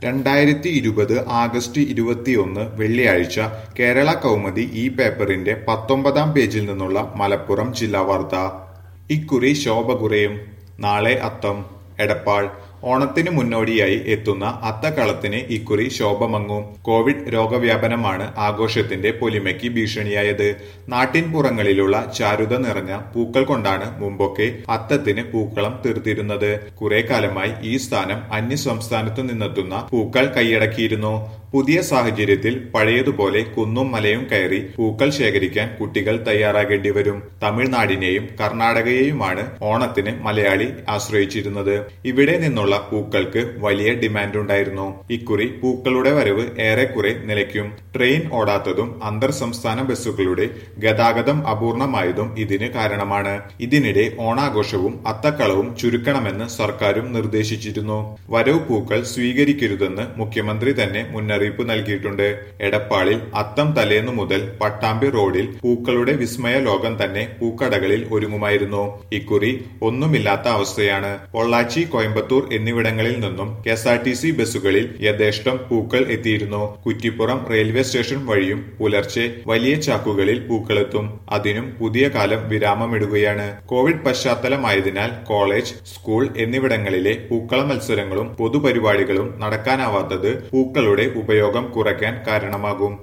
രണ്ടായിരത്തി ഇരുപത് ആഗസ്റ്റ് ഇരുപത്തിയൊന്ന് വെള്ളിയാഴ്ച കേരള കൗമുദി ഈ പേപ്പറിന്റെ പത്തൊമ്പതാം പേജിൽ നിന്നുള്ള മലപ്പുറം ജില്ലാ വാർത്ത ഇക്കുറി ശോഭ കുറയും നാളെ അത്തം എടപ്പാൾ ഓണത്തിന് മുന്നോടിയായി എത്തുന്ന അത്തക്കളത്തിന് ഇക്കുറി ശോഭമങ്ങും കോവിഡ് രോഗവ്യാപനമാണ് ആഘോഷത്തിന്റെ പൊലിമയ്ക്ക് ഭീഷണിയായത് നാട്ടിൻപുറങ്ങളിലുള്ള ചാരുത നിറഞ്ഞ പൂക്കൾ കൊണ്ടാണ് മുമ്പൊക്കെ അത്തത്തിന് പൂക്കളം തീർത്തിരുന്നത് കുറെ കാലമായി ഈ സ്ഥാനം അന്യ സംസ്ഥാനത്തു നിന്നെത്തുന്ന പൂക്കൾ കൈയടക്കിയിരുന്നു പുതിയ സാഹചര്യത്തിൽ പഴയതുപോലെ കുന്നും മലയും കയറി പൂക്കൾ ശേഖരിക്കാൻ കുട്ടികൾ തയ്യാറാകേണ്ടി വരും തമിഴ്നാടിനെയും കർണാടകയെയുമാണ് ഓണത്തിന് മലയാളി ആശ്രയിച്ചിരുന്നത് ഇവിടെ നിന്നുള്ള പൂക്കൾക്ക് വലിയ ഡിമാൻഡ് ഉണ്ടായിരുന്നു ഇക്കുറി പൂക്കളുടെ വരവ് ഏറെക്കുറെ നിലയ്ക്കും ട്രെയിൻ ഓടാത്തതും അന്തർ സംസ്ഥാന ബസ്സുകളുടെ ഗതാഗതം അപൂർണമായതും ഇതിന് കാരണമാണ് ഇതിനിടെ ഓണാഘോഷവും അത്തക്കളവും ചുരുക്കണമെന്ന് സർക്കാരും നിർദ്ദേശിച്ചിരുന്നു വരവ് പൂക്കൾ സ്വീകരിക്കരുതെന്ന് മുഖ്യമന്ത്രി തന്നെ മുന്നറിയിപ്പ് നൽകിയിട്ടുണ്ട് എടപ്പാളിൽ അത്തം തലേന്നു മുതൽ പട്ടാമ്പി റോഡിൽ പൂക്കളുടെ വിസ്മയ ലോകം തന്നെ പൂക്കടകളിൽ ഒരുങ്ങുമായിരുന്നു ഇക്കുറി ഒന്നുമില്ലാത്ത അവസ്ഥയാണ് പൊള്ളാച്ചി കോയമ്പത്തൂർ എന്നിവിടങ്ങളിൽ നിന്നും K S R T C ബസ്സുകളിൽ യഥേഷ്ടം പൂക്കൾ എത്തിയിരുന്നു കുറ്റിപ്പുറം റെയിൽവേ സ്റ്റേഷൻ വഴിയും പുലർച്ചെ വലിയ ചാക്കുകളിൽ പൂക്കളെത്തും അതിനും പുതിയ കാലം വിരാമമിടുകയാണ് കോവിഡ് പശ്ചാത്തലമായതിനാൽ കോളേജ് സ്കൂൾ എന്നിവിടങ്ങളിലെ പൂക്കള മത്സരങ്ങളും പൊതുപരിപാടികളും നടക്കാനാവാത്തത് പൂക്കളുടെ ഉപയോഗം കുറയ്ക്കാൻ കാരണമാകും